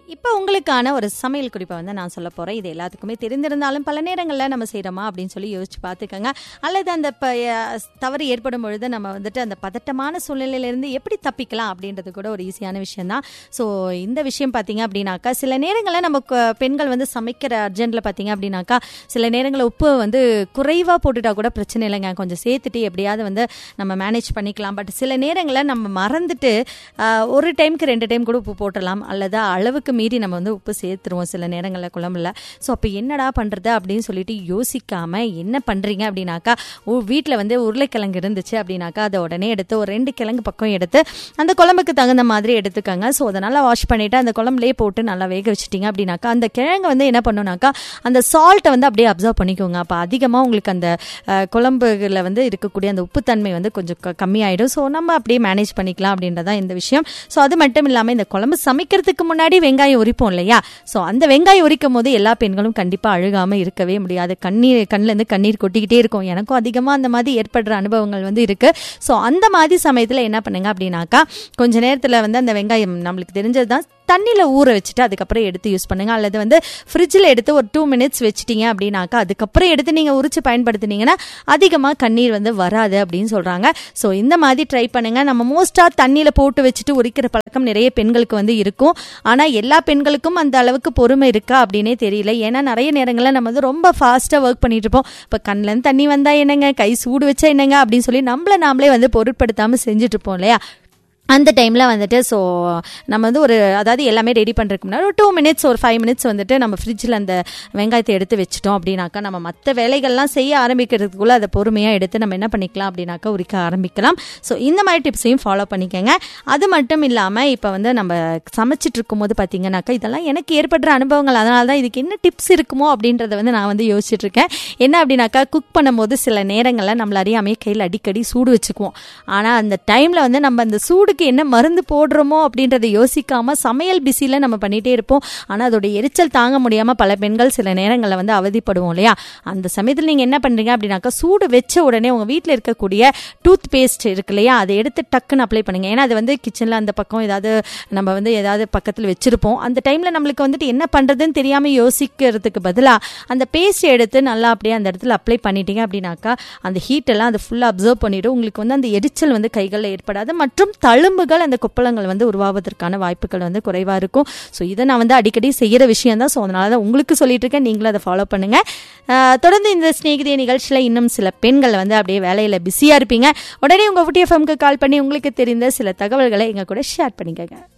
இப்போ உங்களுக்கான ஒரு சமையல் குறிப்பை வந்து நான் சொல்ல போகிறேன் இது எல்லாத்துக்குமே தெரிந்திருந்தாலும் பல நேரங்களில் நம்ம செய்கிறோமா அப்படின்னு சொல்லி யோசிச்சு பார்த்துக்கோங்க அல்லது அந்த ப அஹ் தவறு ஏற்படும் பொழுது நம்ம வந்துட்டு அந்த பதட்டமான சூழ்நிலையிலேருந்து எப்படி தப்பிக்கலாம் அப்படின்றது கூட ஒரு ஈஸியான விஷயம் தான் ஸோ இந்த விஷயம் பார்த்தீங்க அப்படின்னாக்கா சில நேரங்களில் நம்ம கு- பெண்கள் வந்து சமைக்கிற அர்ஜென்ட்டில் பார்த்தீங்க அப்படின்னாக்கா சில நேரங்களில் உப்பு வந்து குறைவாக போட்டுட்டா கூட பிரச்சனை இல்லைங்க கொஞ்சம் சேர்த்துட்டு எப்படியாவது வந்து நம்ம மேனேஜ் பண்ணிக்கலாம் பட் சில நேரங்களில் நம்ம மறந்துட்டு ஆஹ், ஒரு டைம்க்கு ரெண்டு டைம் கூட உப்பு போட்டுடலாம் அல்லது அளவுக்கு மீறி நம்ம வந்து உப்பு சேர்த்துருவோம் சில நேரங்களில் குழம்புல ஸோ அப்போ என்னடா பண்ணுறது அப்படின்னு சொல்லிட்டு யோசிக்காம என்ன பண்ணுறீங்க அப்படின்னாக்கா வீட்டில் வந்து உருளைக்கிழங்கு இருந்துச்சு அப்படின்னாக்கா அதை உடனே எடுத்து ஒரு ரெண்டு கிழங்கு பக்கம் எடுத்து அந்த குழம்புக்கு தகுந்த மாதிரி எடுத்துக்கோங்க ஸோ அதை நல்லா வாஷ் பண்ணிவிட்டு அந்த குழம்புலேயே போட்டு நல்லா வேக வச்சிட்டிங்க அப்படின்னாக்கா அந்த கிழங்கு வந்து என்ன பண்ணுனாக்கா அந்த சால்ட்டை வந்து அப்படியே அப்சர்வ் பண்ணிக்கோங்க அப்போ அதிகமாக உங்களுக்கு அந்த அஹ், குழம்புல வந்து இருக்கக்கூடிய அந்த உப்புத்தன்மை வந்து கொஞ்சம் க- கம்மியாயிடும் ஸோ நம்ம அப்படியே மேனேஜ் பண்ணிக்கலாம் அப்படின்றதான் இந்த விஷயம் ஸோ அது மட்டும் இல்லாமல் இந்த குழம்பு சமைக்கிறதுக்கு முன்னாடி வெங்காயம் உரிப்போம் இல்லையா ஸோ அந்த வெங்காயம் உரிக்கும் போது எல்லா பெண்களும் கண்டிப்பாக அழுகாமல் இருக்கவே முடியாது கண்ணீர் கண்ணிலேருந்து கண்ணீர் கொட்டிக்கிட்டே இருக்கும் எனக்கும் அதிகமாக அந்த மாதிரி ஏற்படுற அனுபவங்கள் வந்து இருக்கு ஸோ அந்த மாதிரி சமயத்தில் என்ன பண்ணுங்க அப்படின்னாக்கா கொஞ்ச நேரத்தில் வந்து அந்த வெங்காயம் நம்மளுக்கு தெரிஞ்சது தான் தண்ணியில் ஊற வச்சுட்டு அதுக்கப்புறம் எடுத்து யூஸ் பண்ணுங்க அல்லது வந்து ஃப்ரிட்ஜில் எடுத்து ஒரு டூ மினிட்ஸ் வச்சிட்டீங்க அப்படின்னாக்கா அதுக்கப்புறம் எடுத்து நீங்கள் உரிச்சு பயன்படுத்துனீங்கன்னா அதிகமாக கண்ணீர் வந்து வராது அப்படின்னு சொல்கிறாங்க ஸோ இந்த மாதிரி ட்ரை பண்ணுங்க நம்ம மோஸ்ட்டாக தண்ணியில் போட்டு வச்சுட்டு உரிக்கிற பழக்கம் நிறைய பெண்களுக்கு வந்து இருக்கும் ஆனால் எல்லா பெண்களுக்கும் அந்த அளவுக்கு பொறுமை இருக்கா அப்படின்னே தெரியல ஏன்னா நிறைய நேரங்களில் நம்ம வந்து ரொம்ப ஃபாஸ்ட்டாக ஒர்க் பண்ணிட்டு இருப்போம் இப்போ கண்ணிலேருந்து தண்ணி வந்தால் என்னங்க கை சூடு வச்சா என்னங்க அப்படின்னு சொல்லி நம்மள நாமளே வந்து பொருட்படுத்தாமல் செஞ்சுட்டு இருப்போம் இல்லையா அந்த டைமில் வந்துட்டு ஸோ நம்ம வந்து ஒரு அதாவது எல்லாமே ரெடி பண்ணுறதுக்கு முன்னாடி ஒரு டூ மினிட்ஸ் ஒரு ஃபைவ் மினிட்ஸ் வந்துட்டு நம்ம ஃப்ரிட்ஜில் அந்த வெங்காயத்தை எடுத்து வச்சிட்டோம் அப்படின்னாக்கா நம்ம மற்ற வேலைகள்லாம் செய்ய ஆரம்பிக்கிறதுக்குள்ளே அதை பொறுமையாக எடுத்து நம்ம என்ன பண்ணிக்கலாம் அப்படின்னாக்கா உரிக்க ஆரம்பிக்கலாம் ஸோ இந்த மாதிரி டிப்ஸையும் ஃபாலோ பண்ணிக்கோங்க அது மட்டும் இல்லாமல் இப்போ வந்து நம்ம சமைச்சிட்டு இருக்கும்போது பார்த்தீங்கன்னாக்கா இதெல்லாம் எனக்கு ஏற்படுற அனுபவங்கள் அதனால தான் இதுக்கு என்ன டிப்ஸ் இருக்குமோ அப்படின்றத வந்து நான் வந்து யோசிச்சுட்டு இருக்கேன் என்ன அப்படின்னாக்கா குக் பண்ணும்போது சில நேரங்களில் நம்மள அறியாமே கையில் அடிக்கடி சூடு வச்சுக்குவோம் ஆனால் அந்த டைமில் வந்து நம்ம அந்த சூடுக்கு என்ன மருந்து போடுறோமோ அப்படின்றத யோசிக்காம சமையல் பிஸியில் நம்ம பண்ணிகிட்டே இருப்போம் ஆனால் அதோட எரிச்சல் தாங்க முடியாமல் பல பெண்கள் சில நேரங்களில் வந்து அவதிப்படுவோம் இல்லையா அந்த சமயத்தில் நீங்கள் என்ன பண்ணுறீங்க அப்படின்னாக்கா சூடு வச்ச உடனே உங்கள் வீட்டில் இருக்கக்கூடிய டூத் பேஸ்ட் இருக்கு இல்லையா அதை எடுத்து டக்குன்னு அப்ளை பண்ணுங்க ஏன்னா அது வந்து கிச்சனில் அந்த பக்கம் ஏதாவது நம்ம வந்து ஏதாவது பக்கத்தில் வச்சிருப்போம் அந்த டைமில் நம்மளுக்கு வந்துட்டு என்ன பண்ணுறதுன்னு தெரியாமல் யோசிக்கிறதுக்கு பதிலாக அந்த பேஸ்ட் எடுத்து நல்லா அப்படியே அந்த இடத்துல அப்ளை பண்ணிட்டீங்க அப்படின்னாக்கா அந்த ஹீட் எல்லாம் அது ஃபுல்லாக அப்சர்வ் பண்ணிடும் உங்களுக்கு வந்து அந்த எரிச்சல் வந்து கைகளில் ஏற்படாது மற்றும் தழும்புகள் அந்த கொப்பளங்கள் வந்து உருவாவதற்கான வாய்ப்புகள் வந்து குறைவாக இருக்கும் ஸோ இதை நான் வந்து அடிக்கடி செய்கிற விஷயம் தான் ஸோ அதனால தான் உங்களுக்கு சொல்லிட்டு இருக்கேன் நீங்களும் அதை ஃபாலோ பண்ணுங்க ஆஹ் தொடர்ந்து இந்த ஸ்நேகிதிய நிகழ்ச்சியில் இன்னும் சில பெண்கள் வந்து அப்படியே வேலையில் பிஸியாக இருப்பீங்க உடனே உங்கள் ஊட்டி எஃப்எம்க்கு கால் பண்ணி உங்களுக்கு தெரிந்த சில தகவல்களை எங்கள் கூட ஷேர் பண்ணிக்கங்க